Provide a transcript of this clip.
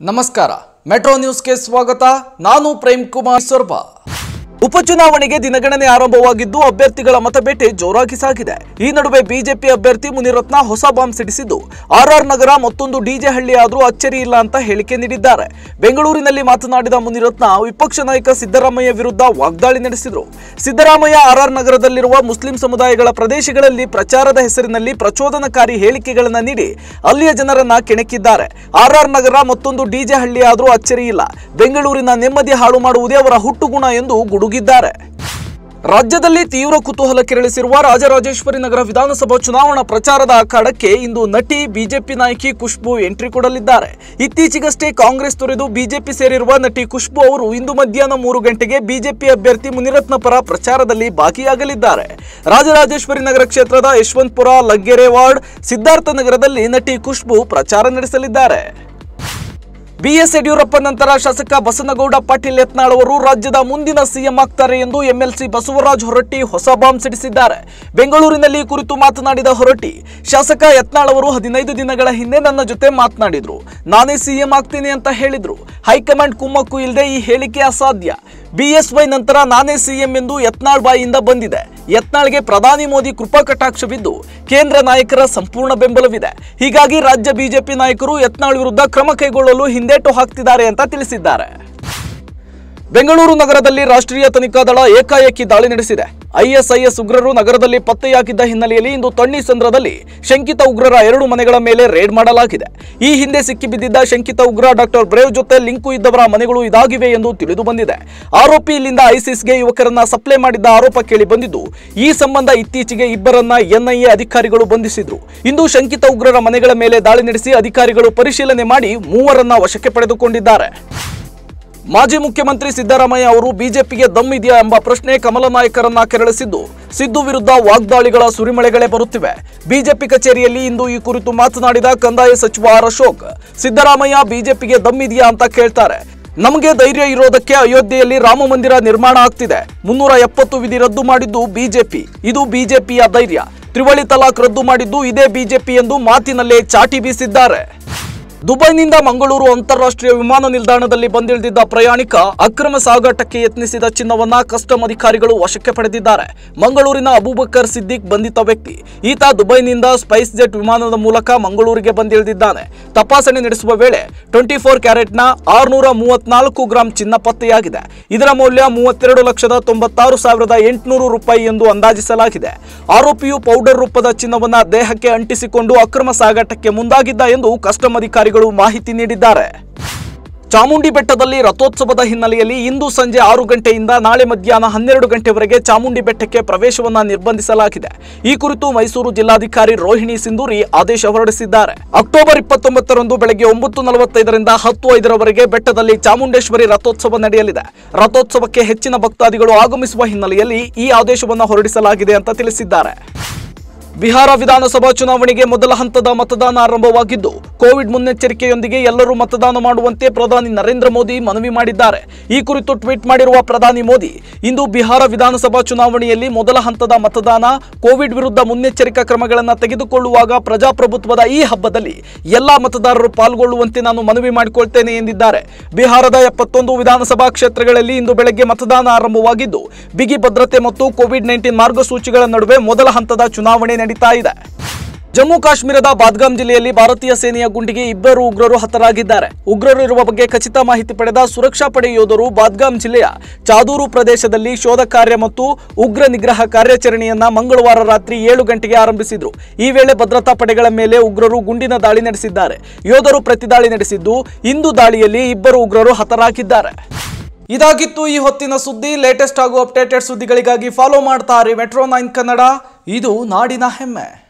ನಮಸ್ಕಾರ ಮೆಟ್ರೋ ನ್ಯೂಸ್ಗೆ ಸ್ವಾಗತ ನಾನು ಪ್ರೇಮ್ ಕುಮಾರ್ ಸ್ವರ್ಪ ಉಪಚುನಾವಣೆಗೆ ದಿನಗಣನೆ ಆರಂಭವಾಗಿದ್ದು ಅಭ್ಯರ್ಥಿಗಳ ಮತಬೇಟೆ ಜೋರಾಗಿ ಸಾಗಿದೆ ಈ ನಡುವೆ ಬಿಜೆಪಿ ಅಭ್ಯರ್ಥಿ ಮುನಿರತ್ನ ಹೊಸ ಬಾಂಬ್ ಸಿಡಿಸಿದ್ದು ಆರ್ಆರ್ ನಗರ ಮತ್ತೊಂದು ಡಿಜೆ ಹಳ್ಳಿ ಆದ್ರೂ ಅಚ್ಚರಿ ಇಲ್ಲ ಅಂತ ಹೇಳಿಕೆ ನೀಡಿದ್ದಾರೆ ಬೆಂಗಳೂರಿನಲ್ಲಿ ಮಾತನಾಡಿದ ಮುನಿರತ್ನ ವಿಪಕ್ಷ ನಾಯಕ ಸಿದ್ದರಾಮಯ್ಯ ವಿರುದ್ಧ ವಾಗ್ದಾಳಿ ನಡೆಸಿದರು ಸಿದ್ದರಾಮಯ್ಯ ಆರ್ಆರ್ ನಗರದಲ್ಲಿರುವ ಮುಸ್ಲಿಂ ಸಮುದಾಯಗಳ ಪ್ರದೇಶಗಳಲ್ಲಿ ಪ್ರಚಾರದ ಹೆಸರಿನಲ್ಲಿ ಪ್ರಚೋದನಕಾರಿ ಹೇಳಿಕೆಗಳನ್ನು ನೀಡಿ ಅಲ್ಲಿಯ ಜನರನ್ನ ಕೆಣಕಿದ್ದಾರೆ ಆರ್ಆರ್ ನಗರ ಮತ್ತೊಂದು ಡಿಜೆ ಹಳ್ಳಿ ಆದ್ರೂ ಅಚ್ಚರಿ ಇಲ್ಲ ಬೆಂಗಳೂರಿನ ನೆಮ್ಮದಿ ಹಾಳು ಮಾಡುವುದೇ ಅವರ ಹುಟ್ಟುಗುಣ ಎಂದು ಗುಡುಗಿದ್ದಾರೆ ರಾಜ್ಯದಲ್ಲಿ ತೀವ್ರ ಕುತೂಹಲ ಕೆರಳಿಸಿರುವ ರಾಜರಾಜೇಶ್ವರಿ ನಗರ ವಿಧಾನಸಭಾ ಚುನಾವಣಾ ಪ್ರಚಾರದ ಅಖಾಡಕ್ಕೆ ಇಂದು ನಟಿ ಬಿಜೆಪಿ ನಾಯಕಿ ಖುಷ್ಬು ಎಂಟ್ರಿ ಕೊಡಲಿದ್ದಾರೆ ಇತ್ತೀಚೆಗಷ್ಟೇ ಕಾಂಗ್ರೆಸ್ ತೊರೆದು ಬಿಜೆಪಿ ಸೇರಿರುವ ನಟಿ ಖುಷ್ಬು ಅವರು ಇಂದು ಮಧ್ಯಾಹ್ನ ಮೂರು ಗಂಟೆಗೆ ಬಿಜೆಪಿ ಅಭ್ಯರ್ಥಿ ಮುನಿರತ್ನ ಪರ ಪ್ರಚಾರದಲ್ಲಿ ಭಾಗಿಯಾಗಲಿದ್ದಾರೆ ರಾಜರಾಜೇಶ್ವರಿ ನಗರ ಕ್ಷೇತ್ರದ ಯಶವಂತಪುರ ಲಗ್ಗೆರೆ ವಾರ್ಡ್ ಸಿದ್ಧಾರ್ಥ ನಗರದಲ್ಲಿ ನಟಿ ಖುಷ್ಬು ಪ್ರಚಾರ ನಡೆಸಲಿದ್ದಾರೆ ಬಿಎಸ್ ಯಡಿಯೂರಪ್ಪ ನಂತರ ಶಾಸಕ ಬಸನಗೌಡ ಪಾಟೀಲ್ ಯತ್ನಾಳ್ ಅವರು ರಾಜ್ಯದ ಮುಂದಿನ ಸಿಎಂ ಆಗ್ತಾರೆ ಎಂದು ಎಂಎಲ್ಸಿ ಬಸವರಾಜ್ ಹೊರಟ್ಟಿ ಹೊಸ ಬಾಂಬ್ ಸಿಡಿಸಿದ್ದಾರೆ ಬೆಂಗಳೂರಿನಲ್ಲಿ ಈ ಕುರಿತು ಮಾತನಾಡಿದ ಹೊರಟ್ಟಿ ಶಾಸಕ ಯತ್ನಾಳ್ ಅವರು ಹದಿನೈದು ದಿನಗಳ ಹಿಂದೆ ನನ್ನ ಜೊತೆ ಮಾತನಾಡಿದ್ರು ನಾನೇ ಸಿಎಂ ಆಗ್ತೀನಿ ಅಂತ ಹೇಳಿದ್ರು ಹೈಕಮಾಂಡ್ ಕುಮ್ಮಕ್ಕು ಇಲ್ಲದೆ ಈ ಹೇಳಿಕೆ ಅಸಾಧ್ಯ ಬಿಎಸ್ವೈ ನಂತರ ನಾನೇ ಸಿಎಂ ಎಂದು ಯತ್ನಾಳ್ ಬಾಯಿಯಿಂದ ಬಂದಿದೆ ಯತ್ನಾಳ್ಗೆ ಪ್ರಧಾನಿ ಮೋದಿ ಕೃಪಾ ಕಟಾಕ್ಷವಿದ್ದು ಕೇಂದ್ರ ನಾಯಕರ ಸಂಪೂರ್ಣ ಬೆಂಬಲವಿದೆ ಹೀಗಾಗಿ ರಾಜ್ಯ ಬಿಜೆಪಿ ನಾಯಕರು ಯತ್ನಾಳ್ ವಿರುದ್ಧ ಕ್ರಮ ಕೈಗೊಳ್ಳಲು ಹಿಂದೇಟು ಹಾಕ್ತಿದ್ದಾರೆ ಅಂತ ತಿಳಿಸಿದ್ದಾರೆ ಬೆಂಗಳೂರು ನಗರದಲ್ಲಿ ರಾಷ್ಟ್ರೀಯ ತನಿಖಾ ದಳ ಏಕಾಏಕಿ ದಾಳಿ ನಡೆಸಿದೆ ಐಎಸ್ಐಎಸ್ ಉಗ್ರರು ನಗರದಲ್ಲಿ ಪತ್ತೆಯಾಗಿದ್ದ ಹಿನ್ನೆಲೆಯಲ್ಲಿ ಇಂದು ತಣ್ಣಿಸಂದ್ರದಲ್ಲಿ ಶಂಕಿತ ಉಗ್ರರ ಎರಡು ಮನೆಗಳ ಮೇಲೆ ರೇಡ್ ಮಾಡಲಾಗಿದೆ ಈ ಹಿಂದೆ ಸಿಕ್ಕಿಬಿದ್ದಿದ್ದ ಶಂಕಿತ ಉಗ್ರ ಡಾಕ್ಟರ್ ಬ್ರೇವ್ ಜೊತೆ ಲಿಂಕು ಇದ್ದವರ ಮನೆಗಳು ಇದಾಗಿವೆ ಎಂದು ತಿಳಿದು ಬಂದಿದೆ ಆರೋಪಿ ಇಲ್ಲಿಂದ ಐಸಿಸ್ಗೆ ಯುವಕರನ್ನ ಸಪ್ಲೈ ಮಾಡಿದ್ದ ಆರೋಪ ಕೇಳಿ ಬಂದಿದ್ದು ಈ ಸಂಬಂಧ ಇತ್ತೀಚೆಗೆ ಇಬ್ಬರನ್ನ ಎನ್ಐಎ ಅಧಿಕಾರಿಗಳು ಬಂಧಿಸಿದ್ರು ಇಂದು ಶಂಕಿತ ಉಗ್ರರ ಮನೆಗಳ ಮೇಲೆ ದಾಳಿ ನಡೆಸಿ ಅಧಿಕಾರಿಗಳು ಪರಿಶೀಲನೆ ಮಾಡಿ ಮೂವರನ್ನ ವಶಕ್ಕೆ ಪಡೆದುಕೊಂಡಿದ್ದಾರೆ ಮಾಜಿ ಮುಖ್ಯಮಂತ್ರಿ ಸಿದ್ದರಾಮಯ್ಯ ಅವರು ಬಿಜೆಪಿಗೆ ದಮ್ ಇದೆಯಾ ಎಂಬ ಪ್ರಶ್ನೆ ಕಮಲ ನಾಯಕರನ್ನ ಕೆರಳಿಸಿದ್ದು ಸಿದ್ದು ವಿರುದ್ಧ ವಾಗ್ದಾಳಿಗಳ ಸುರಿಮಳೆಗಳೇ ಬರುತ್ತಿವೆ ಬಿಜೆಪಿ ಕಚೇರಿಯಲ್ಲಿ ಇಂದು ಈ ಕುರಿತು ಮಾತನಾಡಿದ ಕಂದಾಯ ಸಚಿವ ಆರ್ ಅಶೋಕ್ ಸಿದ್ದರಾಮಯ್ಯ ಬಿಜೆಪಿಗೆ ದಮ್ ಇದೆಯಾ ಅಂತ ಕೇಳ್ತಾರೆ ನಮಗೆ ಧೈರ್ಯ ಇರೋದಕ್ಕೆ ಅಯೋಧ್ಯೆಯಲ್ಲಿ ರಾಮ ಮಂದಿರ ನಿರ್ಮಾಣ ಆಗ್ತಿದೆ ಮುನ್ನೂರ ಎಪ್ಪತ್ತು ವಿಧಿ ರದ್ದು ಮಾಡಿದ್ದು ಬಿಜೆಪಿ ಇದು ಬಿಜೆಪಿಯ ಧೈರ್ಯ ತ್ರಿವಳಿ ತಲಾಕ್ ರದ್ದು ಮಾಡಿದ್ದು ಇದೇ ಬಿಜೆಪಿ ಎಂದು ಮಾತಿನಲ್ಲೇ ಚಾಟಿ ಬೀಸಿದ್ದಾರೆ ದುಬೈನಿಂದ ಮಂಗಳೂರು ಅಂತಾರಾಷ್ಟ್ರೀಯ ವಿಮಾನ ನಿಲ್ದಾಣದಲ್ಲಿ ಬಂದಿಳಿದಿದ್ದ ಪ್ರಯಾಣಿಕ ಅಕ್ರಮ ಸಾಗಾಟಕ್ಕೆ ಯತ್ನಿಸಿದ ಚಿನ್ನವನ್ನ ಕಸ್ಟಮ್ ಅಧಿಕಾರಿಗಳು ವಶಕ್ಕೆ ಪಡೆದಿದ್ದಾರೆ ಮಂಗಳೂರಿನ ಅಬೂಬಕರ್ ಸಿದ್ದಿಕ್ ಬಂಧಿತ ವ್ಯಕ್ತಿ ಈತ ದುಬೈನಿಂದ ಸ್ಪೈಸ್ ಜೆಟ್ ವಿಮಾನದ ಮೂಲಕ ಮಂಗಳೂರಿಗೆ ಬಂದಿಳಿದಿದ್ದಾನೆ ತಪಾಸಣೆ ನಡೆಸುವ ವೇಳೆ ಟ್ವೆಂಟಿ ಫೋರ್ ಕ್ಯಾರೆಟ್ನ ಆರುನೂರ ಮೂವತ್ನಾಲ್ಕು ಗ್ರಾಂ ಚಿನ್ನ ಪತ್ತೆಯಾಗಿದೆ ಇದರ ಮೌಲ್ಯ ಮೂವತ್ತೆರಡು ಲಕ್ಷದ ತೊಂಬತ್ತಾರು ಸಾವಿರದ ಎಂಟುನೂರು ರೂಪಾಯಿ ಎಂದು ಅಂದಾಜಿಸಲಾಗಿದೆ ಆರೋಪಿಯು ಪೌಡರ್ ರೂಪದ ಚಿನ್ನವನ್ನ ದೇಹಕ್ಕೆ ಅಂಟಿಸಿಕೊಂಡು ಅಕ್ರಮ ಸಾಗಾಟಕ್ಕೆ ಮುಂದಾಗಿದ್ದ ಎಂದು ಕಸ್ಟಮ್ ಅಧಿಕಾರಿಗಳು ಮಾಹಿತಿ ನೀಡಿದ್ದಾರೆ ಚಾಮುಂಡಿ ಬೆಟ್ಟದಲ್ಲಿ ರಥೋತ್ಸವದ ಹಿನ್ನೆಲೆಯಲ್ಲಿ ಇಂದು ಸಂಜೆ ಆರು ಗಂಟೆಯಿಂದ ನಾಳೆ ಮಧ್ಯಾಹ್ನ ಹನ್ನೆರಡು ಗಂಟೆವರೆಗೆ ಚಾಮುಂಡಿ ಬೆಟ್ಟಕ್ಕೆ ಪ್ರವೇಶವನ್ನ ನಿರ್ಬಂಧಿಸಲಾಗಿದೆ ಈ ಕುರಿತು ಮೈಸೂರು ಜಿಲ್ಲಾಧಿಕಾರಿ ರೋಹಿಣಿ ಸಿಂಧೂರಿ ಆದೇಶ ಹೊರಡಿಸಿದ್ದಾರೆ ಅಕ್ಟೋಬರ್ ಇಪ್ಪತ್ತೊಂಬತ್ತರಂದು ಬೆಳಗ್ಗೆ ಒಂಬತ್ತು ನಲವತ್ತೈದರಿಂದ ಹತ್ತು ಐದರವರೆಗೆ ಬೆಟ್ಟದಲ್ಲಿ ಚಾಮುಂಡೇಶ್ವರಿ ರಥೋತ್ಸವ ನಡೆಯಲಿದೆ ರಥೋತ್ಸವಕ್ಕೆ ಹೆಚ್ಚಿನ ಭಕ್ತಾದಿಗಳು ಆಗಮಿಸುವ ಹಿನ್ನೆಲೆಯಲ್ಲಿ ಈ ಆದೇಶವನ್ನು ಹೊರಡಿಸಲಾಗಿದೆ ಅಂತ ತಿಳಿಸಿದ್ದಾರೆ ಬಿಹಾರ ವಿಧಾನಸಭಾ ಚುನಾವಣೆಗೆ ಮೊದಲ ಹಂತದ ಮತದಾನ ಆರಂಭವಾಗಿದ್ದು ಕೋವಿಡ್ ಮುನ್ನೆಚ್ಚರಿಕೆಯೊಂದಿಗೆ ಎಲ್ಲರೂ ಮತದಾನ ಮಾಡುವಂತೆ ಪ್ರಧಾನಿ ನರೇಂದ್ರ ಮೋದಿ ಮನವಿ ಮಾಡಿದ್ದಾರೆ ಈ ಕುರಿತು ಟ್ವೀಟ್ ಮಾಡಿರುವ ಪ್ರಧಾನಿ ಮೋದಿ ಇಂದು ಬಿಹಾರ ವಿಧಾನಸಭಾ ಚುನಾವಣೆಯಲ್ಲಿ ಮೊದಲ ಹಂತದ ಮತದಾನ ಕೋವಿಡ್ ವಿರುದ್ಧ ಮುನ್ನೆಚ್ಚರಿಕಾ ಕ್ರಮಗಳನ್ನು ತೆಗೆದುಕೊಳ್ಳುವಾಗ ಪ್ರಜಾಪ್ರಭುತ್ವದ ಈ ಹಬ್ಬದಲ್ಲಿ ಎಲ್ಲಾ ಮತದಾರರು ಪಾಲ್ಗೊಳ್ಳುವಂತೆ ನಾನು ಮನವಿ ಮಾಡಿಕೊಳ್ತೇನೆ ಎಂದಿದ್ದಾರೆ ಬಿಹಾರದ ಎಪ್ಪತ್ತೊಂದು ವಿಧಾನಸಭಾ ಕ್ಷೇತ್ರಗಳಲ್ಲಿ ಇಂದು ಬೆಳಗ್ಗೆ ಮತದಾನ ಆರಂಭವಾಗಿದ್ದು ಬಿಗಿ ಭದ್ರತೆ ಮತ್ತು ಕೋವಿಡ್ ನೈನ್ಟೀನ್ ಮಾರ್ಗಸೂಚಿಗಳ ನಡುವೆ ಮೊದಲ ಹಂತದ ಚುನಾವಣೆ ನಡೀತಾ ಇದೆ ಜಮ್ಮು ಕಾಶ್ಮೀರದ ಬಾದ್ಗಾಮ್ ಜಿಲ್ಲೆಯಲ್ಲಿ ಭಾರತೀಯ ಸೇನೆಯ ಗುಂಡಿಗೆ ಇಬ್ಬರು ಉಗ್ರರು ಹತರಾಗಿದ್ದಾರೆ ಉಗ್ರರು ಇರುವ ಬಗ್ಗೆ ಖಚಿತ ಮಾಹಿತಿ ಪಡೆದ ಸುರಕ್ಷಾ ಪಡೆ ಯೋಧರು ಬಾದ್ಗಾಮ್ ಜಿಲ್ಲೆಯ ಚಾದೂರು ಪ್ರದೇಶದಲ್ಲಿ ಶೋಧ ಕಾರ್ಯ ಮತ್ತು ಉಗ್ರ ನಿಗ್ರಹ ಕಾರ್ಯಾಚರಣೆಯನ್ನ ಮಂಗಳವಾರ ರಾತ್ರಿ ಏಳು ಗಂಟೆಗೆ ಆರಂಭಿಸಿದ್ರು ಈ ವೇಳೆ ಭದ್ರತಾ ಪಡೆಗಳ ಮೇಲೆ ಉಗ್ರರು ಗುಂಡಿನ ದಾಳಿ ನಡೆಸಿದ್ದಾರೆ ಯೋಧರು ಪ್ರತಿದಾಳಿ ನಡೆಸಿದ್ದು ಇಂದು ದಾಳಿಯಲ್ಲಿ ಇಬ್ಬರು ಉಗ್ರರು ಹತರಾಗಿದ್ದಾರೆ ಇದಾಗಿತ್ತು ಈ ಹೊತ್ತಿನ ಸುದ್ದಿ ಲೇಟೆಸ್ಟ್ ಹಾಗೂ ಅಪ್ಡೇಟೆಡ್ ಸುದ್ದಿಗಳಿಗಾಗಿ ಫಾಲೋ ಮಾಡ್ತಾ ಇರಿ ಮೆಟ್ರೋ ನೈನ್ ಕನ್ನಡ ಇದು ನಾಡಿನ ಹೆಮ್ಮೆ